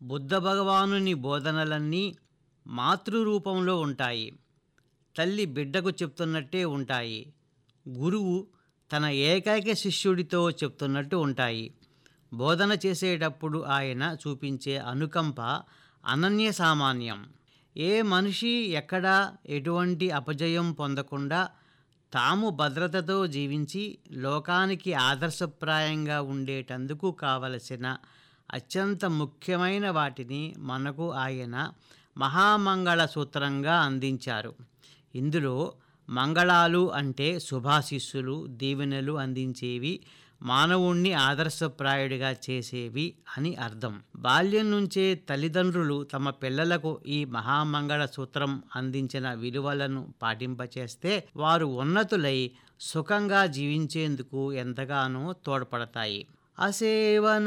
బుద్ధ భగవానుని బోధనలన్నీ మాతృరూపంలో ఉంటాయి తల్లి బిడ్డకు చెప్తున్నట్టే ఉంటాయి గురువు తన ఏకైక శిష్యుడితో చెప్తున్నట్టు ఉంటాయి బోధన చేసేటప్పుడు ఆయన చూపించే అనుకంప అనన్య సామాన్యం ఏ మనిషి ఎక్కడా ఎటువంటి అపజయం పొందకుండా తాము భద్రతతో జీవించి లోకానికి ఆదర్శప్రాయంగా ఉండేటందుకు కావలసిన అత్యంత ముఖ్యమైన వాటిని మనకు ఆయన మహామంగళ సూత్రంగా అందించారు ఇందులో మంగళాలు అంటే శుభాశిస్సులు దీవెనలు అందించేవి మానవుణ్ణి ఆదర్శప్రాయుడిగా చేసేవి అని అర్థం బాల్యం నుంచే తల్లిదండ్రులు తమ పిల్లలకు ఈ మహామంగళ సూత్రం అందించిన విలువలను పాటింపచేస్తే వారు ఉన్నతులై సుఖంగా జీవించేందుకు ఎంతగానో తోడ్పడతాయి అసేవన